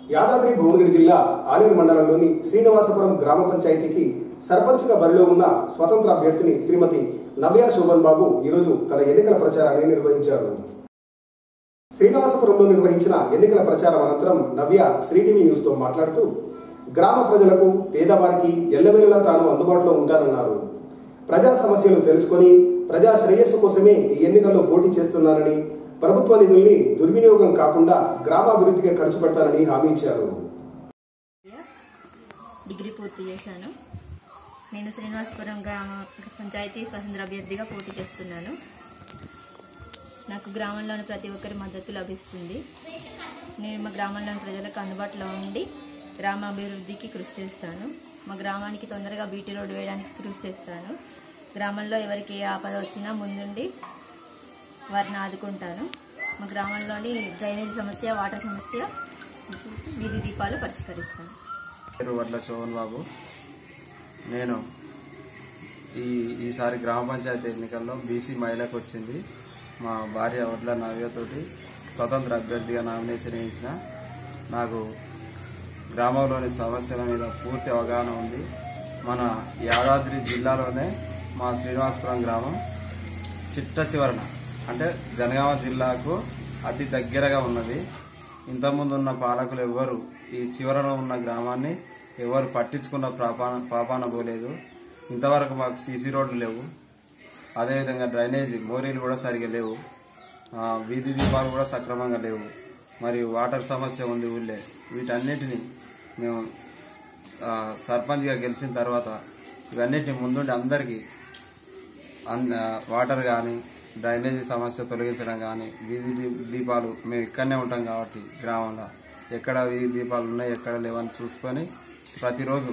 యాదాద్రి భువనగిరి జిల్లా ఆలేరు మండలంలోని శ్రీనివాసపురం గ్రామ పంచాయతీకి సర్పంచ్గా బరిలో ఉన్న స్వతంత్ర అభ్యర్థిని శ్రీమతి నవ్య శోభన్ బాబు ఈరోజు తన ఎన్నికల ప్రచారాన్ని నిర్వహించారు శ్రీనివాసపురంలో నిర్వహించిన ఎన్నికల ప్రచారం అనంతరం నవ్య శ్రీటీవీ న్యూస్ తో మాట్లాడుతూ గ్రామ ప్రజలకు పేదవారికి ఎల్లవేళలా తాను అందుబాటులో ఉంటానన్నారు ప్రజా సమస్యలు తెలుసుకొని ప్రజా శ్రేయస్సు కోసమే ఈ ఎన్నికల్లో పోటీ చేస్తున్నానని ప్రభుత్వ నిధుల్ని దుర్వినియోగం కాకుండా గ్రామాభివృద్ధికి ఖర్చు పెడతానని హామీ ఇచ్చారు డిగ్రీ పూర్తి చేశాను నేను శ్రీనివాసపురం గ్రామ పంచాయతీ స్వతంత్ర అభ్యర్థిగా పోటీ చేస్తున్నాను నాకు గ్రామంలోని ప్రతి ఒక్కరి మద్దతు లభిస్తుంది నేను మా గ్రామంలోని ప్రజలకు అందుబాటులో ఉండి గ్రామ అభివృద్ధికి కృషి చేస్తాను మా గ్రామానికి తొందరగా బీటీ రోడ్డు వేయడానికి కృషి చేస్తాను గ్రామంలో ఎవరికి ఏ ఆపద వచ్చినా ముందుండి వారిని ఆదుకుంటాను మా గ్రామంలోని డ్రైనేజ్ సమస్య వాటర్ సమస్య వీధి దీపాలు పరిష్కరిస్తాను పేరు వడ్ల శోభన్ బాబు నేను ఈ ఈసారి గ్రామ పంచాయతీ ఎన్నికల్లో బీసీ మహిళకు వచ్చింది మా భార్య వడ్ల నవ్యతోటి స్వతంత్ర అభ్యర్థిగా నామినేషన్ వేయించిన నాకు గ్రామంలోని సమస్యల మీద పూర్తి అవగాహన ఉంది మన యాదాద్రి జిల్లాలోనే మా శ్రీనివాసపురం గ్రామం చిట్ట చివరన అంటే జనగామ జిల్లాకు అతి దగ్గరగా ఉన్నది ఇంతకుముందు ఉన్న పాలకులు ఎవ్వరు ఈ చివరన ఉన్న గ్రామాన్ని ఎవరు పట్టించుకున్న పాపాన పాపాన పోలేదు ఇంతవరకు మాకు సీసీ రోడ్లు లేవు అదేవిధంగా డ్రైనేజీ మోరీలు కూడా సరిగా లేవు ఆ, వీధి దీపాలు కూడా సక్రమంగా లేవు మరియు వాటర్ సమస్య ఉంది ఊళ్ళే వీటన్నిటిని మేము ఆ, సర్పంచ్గా గెలిచిన తర్వాత ఇవన్నిటిని ముందుండి అందరికీ అన్- ఆ, వాటర్ కానీ డ్రైనేజీ సమస్య తొలగించడం కానీ వీధి దీ- దీపాలు మేము ఇక్కడనే ఉంటాం కాబట్టి గ్రామంలో ఎక్కడ వీధి దీపాలు ఉన్నాయి ఎక్కడ లేవని చూసుకొని ప్రతిరోజు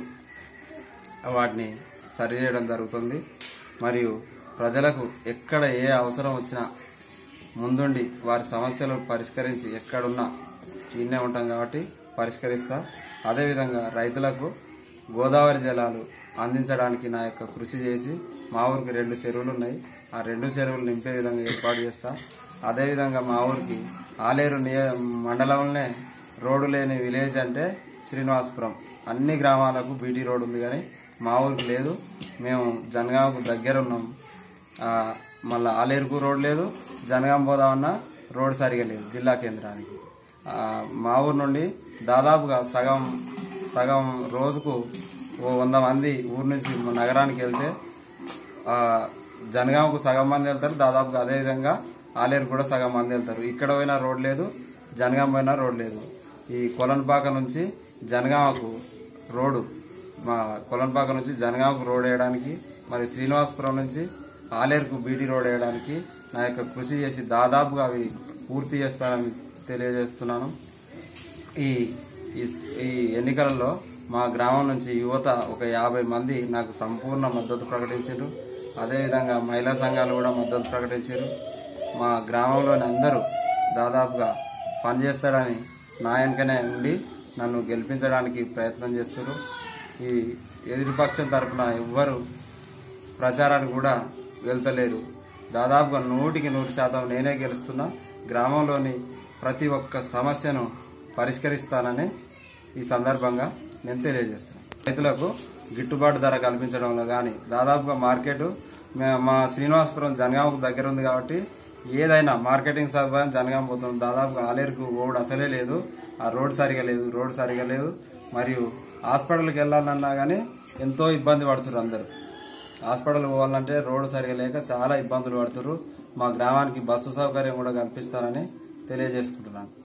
వాటిని సరిచేయడం జరుగుతుంది మరియు ప్రజలకు ఎక్కడ ఏ అవసరం వచ్చినా ముందుండి వారి సమస్యలు పరిష్కరించి ఎక్కడున్నా ఈయనే ఉంటాం కాబట్టి పరిష్కరిస్తా అదేవిధంగా రైతులకు గోదావరి జలాలు అందించడానికి నా యొక్క కృషి చేసి మా ఊరికి రెండు చెరువులు ఉన్నాయి ఆ రెండు చెరువులు నింపే విధంగా ఏర్పాటు చేస్తా అదేవిధంగా మా ఊరికి ఆలేరు నియ మండలంలోనే రోడ్డు లేని విలేజ్ అంటే శ్రీనివాసపురం అన్ని గ్రామాలకు బీటీ రోడ్ ఉంది కానీ మా ఊరికి లేదు మేము జనగామకు దగ్గర ఉన్నాం ఆ, మళ్ళా ఆలేరుకు రోడ్ లేదు జనగాం పోదామన్నా రోడ్ సరిగా లేదు జిల్లా కేంద్రానికి ఆ, మా ఊరు నుండి దాదాపుగా సగం సగం రోజుకు ఓ వంద మంది ఊరు నుంచి నగరానికి వెళ్తే ఆ, జనగామకు సగం మంది వెళ్తారు దాదాపుగా అదే విధంగా ఆలేరు కూడా సగం మంది వెళ్తారు ఇక్కడ పోయినా రోడ్ లేదు జనగాం పోయినా రోడ్ లేదు ఈ కొలన్పాక నుంచి జనగామకు రోడ్డు మా కొలన్పాక నుంచి జనగామకు రోడ్ వేయడానికి మరి శ్రీనివాసపురం నుంచి ఆలేరుకు బీటీ రోడ్ వేయడానికి నా యొక్క కృషి చేసి దాదాపుగా అవి పూర్తి చేస్తానని తెలియజేస్తున్నాను ఈ ఈ- ఈ ఎన్నికలలో మా గ్రామం నుంచి యువత ఒక యాభై మంది నాకు సంపూర్ణ మద్దతు ప్రకటించారు అదేవిధంగా మహిళా సంఘాలు కూడా మద్దతు ప్రకటించారు మా గ్రామంలోని అందరూ దాదాపుగా పనిచేస్తాడని నా వెనుకనే ఉండి నన్ను గెలిపించడానికి ప్రయత్నం చేస్తారు ఈ ఎదురుపక్షం తరపున ఎవ్వరు ప్రచారానికి కూడా వెళ్తలేరు దాదాపుగా నూటికి నూరు శాతం నేనే గెలుస్తున్నా గ్రామంలోని ప్రతి ఒక్క సమస్యను పరిష్కరిస్తానని ఈ సందర్భంగా నేను తెలియజేస్తున్నాను రైతులకు గిట్టుబాటు ధర కల్పించడంలో కానీ దాదాపుగా మార్కెట్ మే- మా శ్రీనివాసపురం జనగామకు దగ్గర ఉంది కాబట్టి ఏదైనా మార్కెటింగ్ సదుపాయం జనగాం పోతుంది దాదాపుగా ఆలేరుకు రోడ్ అసలే లేదు ఆ రోడ్ సరిగా లేదు రోడ్ సరిగా లేదు మరియు హాస్పిటల్కి వెళ్ళాలన్నా కానీ ఎంతో ఇబ్బంది పడుతున్నారు అందరూ హాస్పిటల్ పోవాలంటే రోడ్డు సరిగా లేక చాలా ఇబ్బందులు పడుతున్నారు మా గ్రామానికి బస్సు సౌకర్యం కూడా కల్పిస్తారని తెలియజేసుకుంటున్నాను